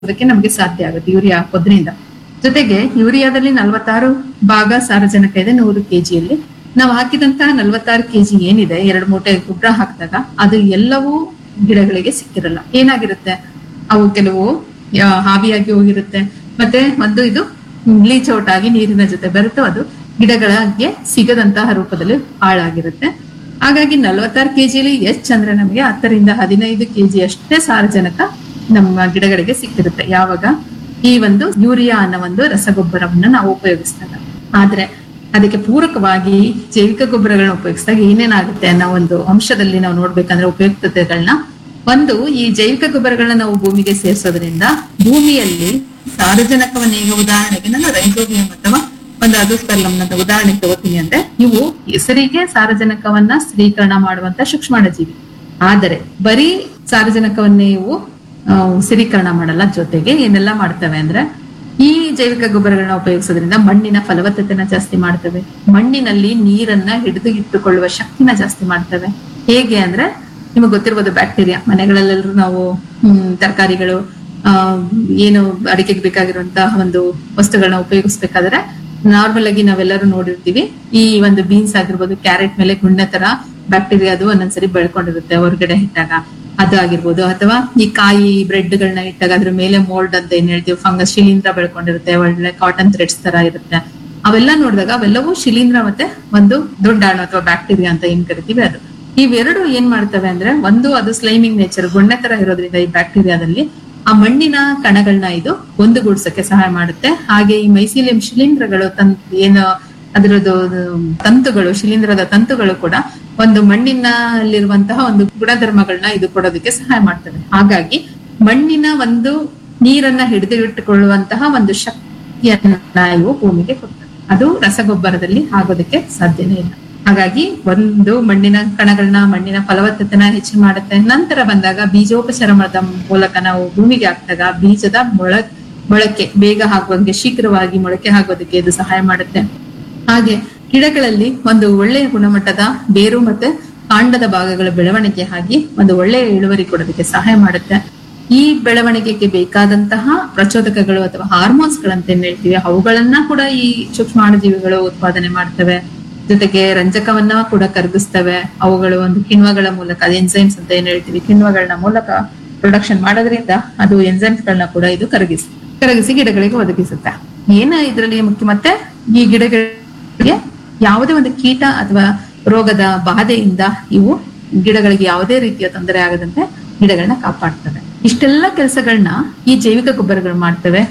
ಅದಕ್ಕೆ ನಮಗೆ ಸಾಧ್ಯ ಆಗುತ್ತೆ ಯೂರಿಯಾ ಹಾಕೋದ್ರಿಂದ ಜೊತೆಗೆ ಯೂರಿಯಾದಲ್ಲಿ ನಲವತ್ತಾರು ಭಾಗ ಸಾರಜನಕ ಇದೆ ನೂರು ಕೆಜಿಯಲ್ಲಿ ನಾವು ಹಾಕಿದಂತಹ ನಲವತ್ತಾರು ಕೆಜಿ ಏನಿದೆ ಎರಡು ಮೂಟೆ ಗೊಬ್ಬರ ಹಾಕಿದಾಗ ಅದು ಎಲ್ಲವೂ ಗಿಡಗಳಿಗೆ ಸಿಕ್ಕಿರಲ್ಲ ಏನಾಗಿರುತ್ತೆ ಅವು ಕೆಲವು ಯಾ- ಹಾವಿಯಾಗಿ ಹೋಗಿರುತ್ತೆ ಮತ್ತೆ ಒಂದು ಇದು ಲೀಚ್ ಔಟ್ ಆಗಿ ನೀರಿನ ಜೊತೆ ಬೆರೆತು ಅದು ಗಿಡಗಳಿಗೆ ಸಿಗದಂತಹ ರೂಪದಲ್ಲಿ ಹಾಳಾಗಿರುತ್ತೆ ಹಾಗಾಗಿ ನಲವತ್ತಾರು ಕೆಜಿಲಿ ಎಚ್ ಅಂದ್ರೆ ನಮಗೆ ಹತ್ತರಿಂದ ಹದಿನೈದು ಕೆಜಿ ಅಷ್ಟೇ ಸಾರಜನಕ ನಮ್ಮ ಗಿಡಗಳಿಗೆ ಸಿಕ್ಕಿರುತ್ತೆ ಯಾವಾಗ ಈ ಒಂದು ಯೂರಿಯಾ ಅನ್ನೋ ಒಂದು ರಸಗೊಬ್ಬರವನ್ನ ನಾವು ಉಪಯೋಗಿಸಿದಾಗ ಆದ್ರೆ ಅದಕ್ಕೆ ಪೂರಕವಾಗಿ ಜೈವಿಕ ಗೊಬ್ಬರಗಳನ್ನ ಉಪಯೋಗಿಸಿದಾಗ ಏನೇನಾಗುತ್ತೆ ಅನ್ನೋ ಒಂದು ಅಂಶದಲ್ಲಿ ನಾವು ನೋಡ್ಬೇಕಂದ್ರೆ ಉಪಯುಕ್ತತೆಗಳನ್ನ ಒಂದು ಈ ಜೈವಿಕ ಗೊಬ್ಬರಗಳನ್ನ ನಾವು ಭೂಮಿಗೆ ಸೇರಿಸೋದ್ರಿಂದ ಭೂಮಿಯಲ್ಲಿ ಸಾರಜನಕವನ್ನ ಈಗ ಉದಾಹರಣೆಗೆ ನಾನು ರೈಸೋಬಿಯಂ ಅಥವಾ ಒಂದು ಅದುಸ್ಪರ್ಲಂನ ಉದಾಹರಣೆಗೆ ತಗೋತೀನಿ ಅಂದ್ರೆ ಇವು ಹೆಸರಿಗೆ ಸಾರಜನಕವನ್ನ ಸ್ಥಿರೀಕರಣ ಮಾಡುವಂತ ಸೂಕ್ಷ್ಮಾಣುಜೀವಿ ಆದರೆ ಬರೀ ಸಾರಜನಕವನ್ನೇ ಇವು ಆ, ಸ್ಥಿರೀಕರಣ ಮಾಡಲ್ಲ ಜೊತೆಗೆ ಏನೆಲ್ಲ ಮಾಡ್ತವೆ ಅಂದ್ರೆ ಈ ಜೈವಿಕ ಗೊಬ್ಬರಗಳನ್ನ ಉಪಯೋಗಿಸೋದ್ರಿಂದ ಮಣ್ಣಿನ ಫಲವತ್ತತೆನ ಜಾಸ್ತಿ ಮಾಡ್ತವೆ ಮಣ್ಣಿನಲ್ಲಿ ನೀರನ್ನ ಹಿಡಿದು ಇಟ್ಟುಕೊಳ್ಳುವ ಶಕ್ತಿನ ಜಾಸ್ತಿ ಮಾಡ್ತವೆ ಹೇಗೆ ಅಂದ್ರೆ ನಿಮಗೆ ಗೊತ್ತಿರ್ಬೋದು ಬ್ಯಾಕ್ಟೀರಿಯಾ ಮನೆಗಳಲ್ಲೆಲ್ಲರೂ ನಾವು ಹ್ಮ್ ತರಕಾರಿಗಳು ಆ ಏನು ಅಡಿಕೆಗೆ ಬೇಕಾಗಿರುವಂತಹ ಒಂದು ವಸ್ತುಗಳನ್ನ ಉಪಯೋಗಿಸ್ಬೇಕಾದ್ರೆ ನಾರ್ಮಲ್ ಆಗಿ ನಾವೆಲ್ಲರೂ ನೋಡಿರ್ತೀವಿ ಈ ಒಂದು ಬೀನ್ಸ್ ಆಗಿರ್ಬೋದು ಕ್ಯಾರೆಟ್ ಮೇಲೆ ಗುಂಡೆ ತರ ಬ್ಯಾಕ್ಟೀರಿಯಾ ಅದು ಒಂದೊಂದ್ಸರಿ ಬೆಳ್ಕೊಂಡಿರುತ್ತೆ ಹೊರಗಡೆ ಇಟ್ಟಾಗ ಅದು ಆಗಿರ್ಬೋದು ಅಥವಾ ಈ ಕಾಯಿ ಬ್ರೆಡ್ ಗಳನ್ನ ಇಟ್ಟಾಗ ಅದ್ರ ಮೇಲೆ ಮೋಲ್ಡ್ ಅಂತ ಏನ್ ಹೇಳ್ತೀವಿ ಫಂಗಸ್ ಶಿಲೀಂಧ್ರ ಬೆಳ್ಕೊಂಡಿರುತ್ತೆ ಒಳ್ಳೆ ಕಾಟನ್ ಥ್ರೆಡ್ಸ್ ತರ ಇರುತ್ತೆ ಅವೆಲ್ಲ ನೋಡಿದಾಗ ಅವೆಲ್ಲವೂ ಶಿಲೀಂಧ್ರ ಮತ್ತೆ ಒಂದು ದುಂಡಾಣು ಅಥವಾ ಬ್ಯಾಕ್ಟೀರಿಯಾ ಅಂತ ಏನ್ ಕರಿತೀವಿ ಅದು ಇವೆರಡು ಏನ್ ಮಾಡ್ತವೆ ಅಂದ್ರೆ ಒಂದು ಅದು ಸ್ಲೈಮಿಂಗ್ ನೇಚರ್ ಗುಣ್ಣೆ ತರ ಇರೋದ್ರಿಂದ ಈ ಬ್ಯಾಕ್ಟೀರಿಯಾದಲ್ಲಿ ಆ ಮಣ್ಣಿನ ಕಣಗಳನ್ನ ಇದು ಒಂದುಗೂಡ್ಸಕ್ಕೆ ಸಹಾಯ ಮಾಡುತ್ತೆ ಹಾಗೆ ಈ ಮೈಸೀಲಿಯಂ ಶಿಲೀಂಧ್ರಗಳು ತನ್ ಏನು ಅದರದ್ದು ತಂತುಗಳು ಶಿಲೀಂಧ್ರದ ತಂತುಗಳು ಕೂಡ ಒಂದು ಮಣ್ಣಿನಲ್ಲಿರುವಂತಹ ಒಂದು ಗುಣಧರ್ಮಗಳನ್ನ ಇದು ಕೊಡೋದಕ್ಕೆ ಸಹಾಯ ಮಾಡ್ತವೆ ಹಾಗಾಗಿ ಮಣ್ಣಿನ ಒಂದು ನೀರನ್ನ ಹಿಡಿದಿಟ್ಟುಕೊಳ್ಳುವಂತಹ ಒಂದು ಶಕ್ತಿಯನ್ನ ಇವು ಭೂಮಿಗೆ ಕೊಡ್ತವೆ ಅದು ರಸಗೊಬ್ಬರದಲ್ಲಿ ಆಗೋದಕ್ಕೆ ಸಾಧ್ಯನೇ ಇಲ್ಲ ಹಾಗಾಗಿ ಒಂದು ಮಣ್ಣಿನ ಕಣಗಳನ್ನ ಮಣ್ಣಿನ ಫಲವತ್ತತೆನ ಹೆಚ್ಚು ಮಾಡುತ್ತೆ ನಂತರ ಬಂದಾಗ ಬೀಜೋಪಚರಣದ ಮೂಲಕ ನಾವು ಭೂಮಿಗೆ ಹಾಕಿದಾಗ ಬೀಜದ ಮೊಳ ಮೊಳಕೆ ಬೇಗ ಆಗುವಂಗೆ ಶೀಘ್ರವಾಗಿ ಮೊಳಕೆ ಆಗೋದಕ್ಕೆ ಇದು ಸಹಾಯ ಮಾಡುತ್ತೆ ಹಾಗೆ ಗಿಡಗಳಲ್ಲಿ ಒಂದು ಒಳ್ಳೆಯ ಗುಣಮಟ್ಟದ ಬೇರು ಮತ್ತೆ ಕಾಂಡದ ಭಾಗಗಳ ಬೆಳವಣಿಗೆ ಆಗಿ ಒಂದು ಒಳ್ಳೆಯ ಇಳುವರಿ ಕೊಡೋದಕ್ಕೆ ಸಹಾಯ ಮಾಡುತ್ತೆ ಈ ಬೆಳವಣಿಗೆಗೆ ಬೇಕಾದಂತಹ ಪ್ರಚೋದಕಗಳು ಅಥವಾ ಹಾರ್ಮೋನ್ಸ್ ಗಳಂತ ಏನ್ ಹೇಳ್ತೀವಿ ಅವುಗಳನ್ನ ಕೂಡ ಈ ಸೂಕ್ಷ್ಮಾಣುಜೀವಿಗಳು ಉತ್ಪಾದನೆ ಮಾಡ್ತವೆ ಜೊತೆಗೆ ರಂಜಕವನ್ನ ಕೂಡ ಕರಗಿಸ್ತವೆ ಅವುಗಳು ಒಂದು ಕಿಣ್ವಗಳ ಮೂಲಕ ಎನ್ಸೈಮ್ಸ್ ಅಂತ ಏನ್ ಹೇಳ್ತೀವಿ ಕಿಣ್ವಗಳನ್ನ ಮೂಲಕ ಪ್ರೊಡಕ್ಷನ್ ಮಾಡೋದ್ರಿಂದ ಅದು ಎನ್ಸೈಮ್ಸ್ ಗಳನ್ನ ಕೂಡ ಇದು ಕರಗಿಸ್ ಕರಗಿಸಿ ಗಿಡಗಳಿಗೆ ಒದಗಿಸುತ್ತೆ ಏನ ಇದರಲ್ಲಿ ಮುಖ್ಯ ಮತ್ತೆ ಈ ಗಿಡಗಳಿಗೆ ಯಾವುದೇ ಒಂದು ಕೀಟ ಅಥವಾ ರೋಗದ ಬಾಧೆಯಿಂದ ಇವು ಗಿಡಗಳಿಗೆ ಯಾವುದೇ ರೀತಿಯ ತೊಂದರೆ ಆಗದಂತೆ ಗಿಡಗಳನ್ನ ಕಾಪಾಡ್ತವೆ ಇಷ್ಟೆಲ್ಲ ಕೆಲಸಗಳನ್ನ ಈ ಜೈವಿಕ ಗೊಬ್ಬರಗಳು ಮಾಡ್ತವೆ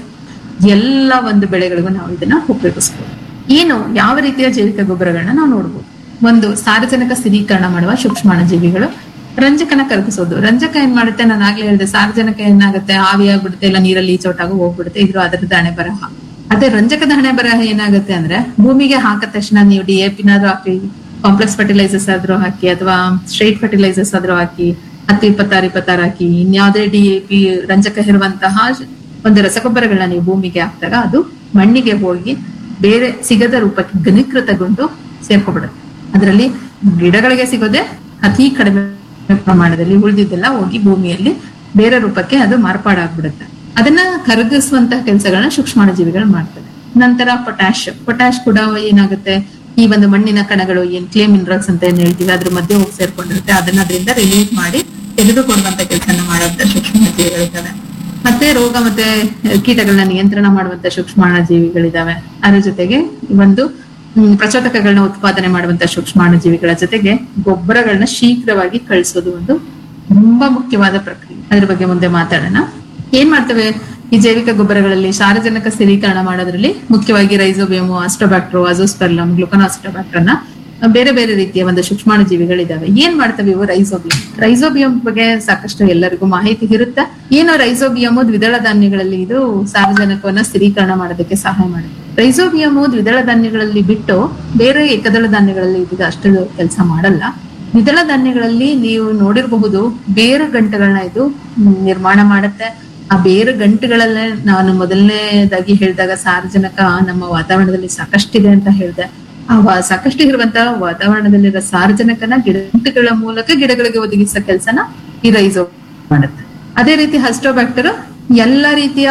ಎಲ್ಲ ಒಂದು ಬೆಳೆಗಳಿಗೂ ನಾವು ಇದನ್ನ ಉಪಯೋಗಿಸ್ಬೋದು ಏನು ಯಾವ ರೀತಿಯ ಜೈವಿಕ ಗೊಬ್ಬರಗಳನ್ನ ನಾವು ನೋಡ್ಬೋದು ಒಂದು ಸಾರಜನಕ ಸ್ಥಿರೀಕರಣ ಮಾಡುವ ಸೂಕ್ಷ್ಮಾಣುಜೀವಿಗಳು ರಂಜಕನ ಕರಗಿಸೋದು ರಂಜಕ ಏನ್ ಮಾಡುತ್ತೆ ನಾನು ಆಗ್ಲೇ ಹೇಳಿದೆ ಸಾರಜನಕ ಏನಾಗುತ್ತೆ ಆವಿ ಆಗ್ಬಿಡುತ್ತೆ ಇಲ್ಲ ನೀರಲ್ಲಿ ಚೋಟಾಗ ಹೋಗ್ಬಿಡುತ್ತೆ ಇದ್ರ ಅದರದ್ದು ಹಣೆ ಬರಹ ಅದೇ ರಂಜಕದ ಹಣೆ ಬರಹ ಏನಾಗುತ್ತೆ ಅಂದ್ರೆ ಭೂಮಿಗೆ ಹಾಕಿದ ತಕ್ಷಣ ನೀವು ಡಿ ಎ ಪಿನಾದ್ರೂ ಹಾಕಿ ಕಾಂಪ್ಲೆಕ್ಸ್ ಫರ್ಟಿಲೈಸರ್ಸ್ ಆದ್ರೂ ಹಾಕಿ ಅಥವಾ ಸ್ಟ್ರೈಟ್ ಫರ್ಟಿಲೈಸರ್ಸ್ ಆದ್ರೂ ಹಾಕಿ ಹತ್ತು ಇಪ್ಪತ್ತಾರು ಇಪ್ಪತ್ತಾರು ಹಾಕಿ ಇನ್ಯಾವುದೇ ಡಿ ಎ ಪಿ ರಂಜಕ ಇರುವಂತಹ ಒಂದು ರಸಗೊಬ್ಬರಗಳನ್ನ ನೀವು ಭೂಮಿಗೆ ಹಾಕಿದಾಗ ಅದು ಮಣ್ಣಿಗೆ ಹೋಗಿ ಬೇರೆ ಸಿಗದ ರೂಪಕ್ಕೆ ಘನೀಕೃತಗೊಂಡು ಸೇರ್ಕೊಬಿಡುತ್ತೆ ಅದರಲ್ಲಿ ಗಿಡಗಳಿಗೆ ಸಿಗೋದೇ ಅತಿ ಕಡಿಮೆ ಪ್ರಮಾಣದಲ್ಲಿ ಉಳಿದಿದ್ದೆಲ್ಲ ಹೋಗಿ ಭೂಮಿಯಲ್ಲಿ ಬೇರೆ ರೂಪಕ್ಕೆ ಅದು ಮಾರ್ಪಾಡಾಗ್ಬಿಡುತ್ತೆ ಅದನ್ನ ಕರಗಿಸುವಂತಹ ಕೆಲಸಗಳನ್ನ ಸೂಕ್ಷ್ಮಾಣುಜೀವಿಗಳು ಮಾಡ್ತವೆ ನಂತರ ಪೊಟ್ಯಾಶ್ ಪೊಟ್ಯಾಶ್ ಕೂಡ ಏನಾಗುತ್ತೆ ಈ ಒಂದು ಮಣ್ಣಿನ ಕಣಗಳು ಏನ್ ಕ್ಲೇ ಮಿನರಲ್ಸ್ ಅಂತ ಏನ್ ಹೇಳ್ತೀವಿ ಅದ್ರ ಮಧ್ಯೆ ಹೋಗಿ ಸೇರ್ಕೊಂಡಿರುತ್ತೆ ಅದನ್ನ ಅದರಿಂದ ರಿಲೀಸ್ ಮಾಡಿ ತೆಗೆದುಕೊಳ್ಳುವಂತ ಕೆಲಸನ ಮಾಡುವಂತ ಸೂಕ್ಷ್ಮಾಣುಜೀವಿಗಳಿದ್ದಾವೆ ಮತ್ತೆ ರೋಗ ಮತ್ತೆ ಕೀಟಗಳನ್ನ ನಿಯಂತ್ರಣ ಮಾಡುವಂತ ಸೂಕ್ಷ್ಮಾಣುಜೀವಿಗಳಿದಾವೆ ಅದ್ರ ಜೊತೆಗೆ ಒಂದು ಹ್ಮ್, ಪ್ರಚೋದಕಗಳನ್ನ ಉತ್ಪಾದನೆ ಮಾಡುವಂತ ಸೂಕ್ಷ್ಮಾಣುಜೀವಿಗಳ ಜೊತೆಗೆ ಗೊಬ್ಬರಗಳನ್ನ ಶೀಘ್ರವಾಗಿ ಕಳಿಸೋದು ಒಂದು ತುಂಬಾ ಮುಖ್ಯವಾದ ಪ್ರಕ್ರಿಯೆ ಅದ್ರ ಬಗ್ಗೆ ಮುಂದೆ ಮಾತಾಡೋಣ ಏನ್ ಮಾಡ್ತವೆ ಈ ಜೈವಿಕ ಗೊಬ್ಬರಗಳಲ್ಲಿ ಸಾರಜನಕ ಸ್ಥಿರೀಕರಣ ಮಾಡೋದ್ರಲ್ಲಿ ಮುಖ್ಯವಾಗಿ ರೈಸೋಬಿಯಮು ಅಸ್ಟೋಬ್ಯಾಕ್ಟ್ರೋ ಅಜೋಸ್ಪರ್ಲಮ್ ಗ್ಲುಕನಾಸ್ಟೋಬ್ಯಾಕ್ಟರ್ನ ಬೇರೆ ಬೇರೆ ರೀತಿಯ ಒಂದು ಸೂಕ್ಷ್ಮಾಣುಜೀವಿಗಳಿದಾವೆ ಏನ್ ಮಾಡ್ತವೆ ಇವು ರೈಸೋಬಿಯಂ ರೈಸೋಬಿಯಂ ಬಗ್ಗೆ ಸಾಕಷ್ಟು ಎಲ್ಲರಿಗೂ ಮಾಹಿತಿ ಇರುತ್ತೆ ಏನು ರೈಸೋಬಿಯಮು ದ್ವಿದಳ ಧಾನ್ಯಗಳಲ್ಲಿ ಇದು ಸಾರಜನಕವನ್ನ ಸ್ಥಿರೀಕರಣ ಮಾಡೋದಕ್ಕೆ ಸಹಾಯ ಮಾಡುತ್ತೆ ರೈಸೋಬಿಯಮು ದ್ವಿದಳ ಧಾನ್ಯಗಳಲ್ಲಿ ಬಿಟ್ಟು ಬೇರೆ ಏಕದಳ ಧಾನ್ಯಗಳಲ್ಲಿ ಇದು ಅಷ್ಟು ಕೆಲಸ ಮಾಡಲ್ಲ ದ್ವಿದಳ ಧಾನ್ಯಗಳಲ್ಲಿ ನೀವು ನೋಡಿರಬಹುದು ಬೇರು ಗಂಟುಗಳನ್ನ ಇದು ಮ್, ನಿರ್ಮಾಣ ಮಾಡುತ್ತೆ ಆ ಬೇರು ಗಂಟುಗಳಲ್ಲೇ ನಾನು ಮೊದಲನೇದಾಗಿ ಹೇಳಿದಾಗ ಸಾರಜನಕ ನಮ್ಮ ವಾತಾವರಣದಲ್ಲಿ ಸಾಕಷ್ಟಿದೆ ಅಂತ ಹೇಳಿದೆ ಆ ವಾ- ಸಾಕಷ್ಟು ಇರುವಂತಹ ವಾತಾವರಣದಲ್ಲಿರೋ ಸಾರಜನಕನ ಗಿಡಗಳ ಮೂಲಕ ಗಿಡಗಳಿಗೆ ಒದಗಿಸೋ ಕೆಲಸನ ಈ ರೈಸೋ ಮಾಡುತ್ತೆ ಅದೇ ರೀತಿ ಹಸ್ಟೋಬ್ಯಾಕ್ಟರ್ ಎಲ್ಲ ರೀತಿಯ